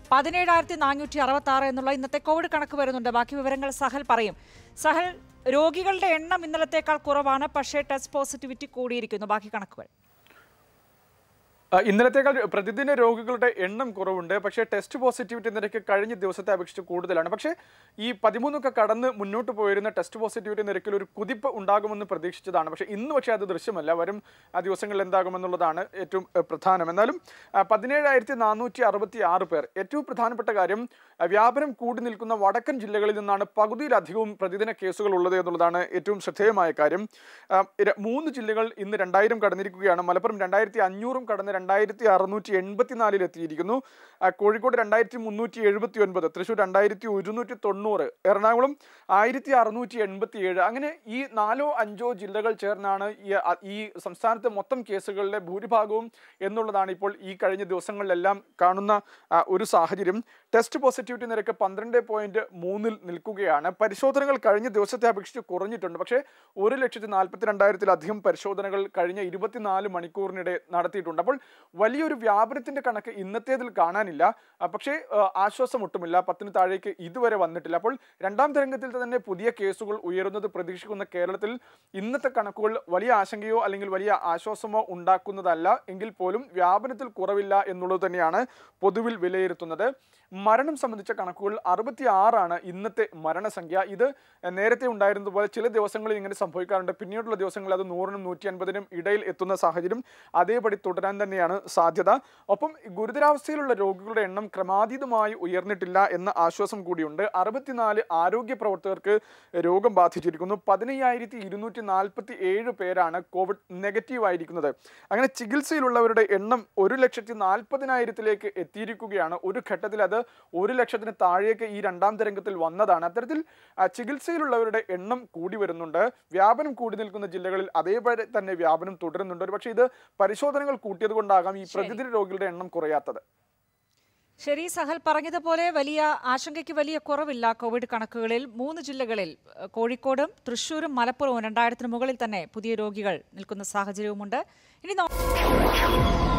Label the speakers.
Speaker 1: പതിനേഴായിരത്തി നാനൂറ്റി അറുപത്തി ആറ് എന്നുള്ള ഇന്നത്തെ കോവിഡ് കണക്ക് വരുന്നുണ്ട് ബാക്കി വിവരങ്ങൾ സഹൽ പറയും സഹൽ രോഗികളുടെ എണ്ണം ഇന്നലത്തേക്കാൾ കുറവാണ് പക്ഷേ ടെസ്റ്റ് പോസിറ്റിവിറ്റി കൂടിയിരിക്കുന്നു ബാക്കി കണക്കുകൾ
Speaker 2: ആ, ഇന്നലത്തേക്കാൾ പ്രതിദിന രോഗികളുടെ എണ്ണം കുറവുണ്ട് പക്ഷേ ടെസ്റ്റ് പോസിറ്റിവിറ്റി നിരക്ക് കഴിഞ്ഞ ദിവസത്തെ അപേക്ഷിച്ച് കൂടുതലാണ് പക്ഷേ ഈ പതിമൂന്നൊക്കെ കടന്ന് മുന്നോട്ട് പോയിരുന്ന ടെസ്റ്റ് പോസിറ്റിവിറ്റി നിരക്കിൽ ഒരു കുതിപ്പ് ഉണ്ടാകുമെന്ന് പ്രതീക്ഷിച്ചതാണ് പക്ഷേ ഇന്ന് പക്ഷേ അത് ദൃശ്യമല്ല വരും ആ ദിവസങ്ങളിൽ എന്താകുമെന്നുള്ളതാണ് ഏറ്റവും ഏഹ്, പ്രധാനം എന്നാലും പതിനേഴായിരത്തി നാനൂറ്റി അറുപത്തി ആറ് പേർ ഏറ്റവും പ്രധാനപ്പെട്ട കാര്യം ആ, വ്യാപനം കൂടി നിൽക്കുന്ന വടക്കൻ ജില്ലകളിൽ നിന്നാണ് പകുതിയിലധികവും പ്രതിദിന കേസുകൾ ഉള്ളത് എന്നുള്ളതാണ് ഏറ്റവും ശ്രദ്ധേയമായ കാര്യം ആ, ര- മൂന്ന് ജില്ലകൾ ഇന്ന് രണ്ടായിരം കടന്നിരിക്കുകയാണ് മലപ്പുറം രണ്ടായിരത്തി അഞ്ഞൂറും കടന്ന് രണ്ടായിരത്തി അറുന്നൂറ്റി എൺപത്തിനാലിൽ എത്തിയിരിക്കുന്നു ആ, കോഴിക്കോട് രണ്ടായിരത്തി മുന്നൂറ്റി എഴുപത്തി ഒൻപത് തൃശ്ശൂർ രണ്ടായിരത്തി ഒരുന്നൂറ്റി തൊണ്ണൂറ് എറണാകുളം ആയിരത്തി അറുന്നൂറ്റി എൺപത്തി ഏഴ് അങ്ങനെ ഈ നാലോ അഞ്ചോ ജില്ലകൾ ചേർന്നാണ് ഈ അ- ഈ സംസ്ഥാനത്തെ മൊത്തം കേസുകളിലെ ഭൂരിഭാഗവും എന്നുള്ളതാണ് ഇപ്പോൾ ഈ കഴിഞ്ഞ ദിവസങ്ങളിലെല്ലാം കാണുന്ന ആ, ഒരു സാഹചര്യം ടെസ്റ്റ് പോസിറ്റിവിറ്റി നിരക്ക് പന്ത്രണ്ട് പോയിന്റ് മൂന്നിൽ നിൽക്കുകയാണ് പരിശോധനകൾ കഴിഞ്ഞ ദിവസത്തെ അപേക്ഷിച്ച് കുറഞ്ഞിട്ടുണ്ട് പക്ഷേ ഒരു ലക്ഷത്തി നാൽപ്പത്തി രണ്ടായിരത്തിലധികം പരിശോധനകൾ കഴിഞ്ഞ ഇരുപത്തിനാല് മണിക്കൂറിനിടെ നടത്തിയിട്ടുണ്ട് അപ്പോൾ വലിയൊരു വ്യാപനത്തിന്റെ കണക്ക് ഇന്നത്തേതിൽ കാണാനില്ല ആ, പക്ഷേ ആ, ആശ്വാസം ഒട്ടുമില്ല പത്തിന് താഴേക്ക് ഇതുവരെ വന്നിട്ടില്ല അപ്പോൾ രണ്ടാം തരംഗത്തിൽ തന്നെ പുതിയ കേസുകൾ ഉയരുന്നത് പ്രതീക്ഷിക്കുന്ന കേരളത്തിൽ ഇന്നത്തെ കണക്കുകൾ വലിയ ആശങ്കയോ അല്ലെങ്കിൽ വലിയ ആശ്വാസമോ ഉണ്ടാക്കുന്നതല്ല എങ്കിൽ പോലും വ്യാപനത്തിൽ കുറവില്ല എന്നുള്ളത് തന്നെയാണ് പൊതുവിൽ വിലയിരുത്തുന്നത് മരണം സംബന്ധിച്ച കണക്കുകൾ അറുപത്തി ആറാണ് ഇന്നത്തെ മരണസംഖ്യ ഇത് നേരത്തെ ഉണ്ടായിരുന്നതുപോലെ ചില ദിവസങ്ങളിൽ ഇങ്ങനെ സംഭവിക്കാറുണ്ട് പിന്നീടുള്ള ദിവസങ്ങളിൽ അത് നൂറിനും നൂറ്റി അൻപതിനും ഇടയിൽ എത്തുന്ന സാഹചര്യം അതേപടി തുടരാൻ തന്നെയാണ് സാധ്യത ഒപ്പം ഗുരുതരാവസ്ഥയിലുള്ള രോഗികളുടെ എണ്ണം ക്രമാതീതമായി ഉയർന്നിട്ടില്ല എന്ന ആശ്വാസം കൂടിയുണ്ട് അറുപത്തിനാല് ആരോഗ്യ പ്രവർത്തകർക്ക് രോഗം ബാധിച്ചിരിക്കുന്നു പതിനയ്യായിരത്തി ഇരുന്നൂറ്റി നാൽപ്പത്തി ഏഴ് പേരാണ് കോവിഡ് നെഗറ്റീവ് ആയിരിക്കുന്നത് അങ്ങനെ ചികിത്സയിലുള്ളവരുടെ എണ്ണം ഒരു ലക്ഷത്തി നാൽപ്പതിനായിരത്തിലേക്ക് എത്തിയിരിക്കുകയാണ് ഒരു ഘട്ടത്തിൽ അത് ഒരു ലക്ഷത്തിന് താഴേക്ക് ഈ രണ്ടാം തരംഗത്തിൽ വന്നതാണ് അത്തരത്തിൽ ആ, ചികിത്സയിലുള്ളവരുടെ എണ്ണം കൂടി വരുന്നുണ്ട് വ്യാപനം കൂടി നിൽക്കുന്ന ജില്ലകളിൽ അതേപോലെ തന്നെ വ്യാപനം തുടരുന്നുണ്ട് ഒരു പക്ഷേ ഇത് പരിശോധനകൾ കൂട്ടിയത് കൊണ്ടാകാം ഈ പ്രതിദിന രോഗികളുടെ എണ്ണം കുറയാത്തത്
Speaker 1: ശരി സഹൽ പറഞ്ഞതുപോലെ വലിയ ആശങ്കയ്ക്ക് വലിയ കുറവില്ല കോവിഡ് കണക്കുകളിൽ മൂന്ന് ജില്ലകളിൽ ഏഹ്, കോഴിക്കോടും തൃശൂരും മലപ്പുറവും രണ്ടായിരത്തിന് മുകളിൽ തന്നെ പുതിയ രോഗികൾ നിൽക്കുന്ന സാഹചര്യവുമുണ്ട് ഇനി നോ-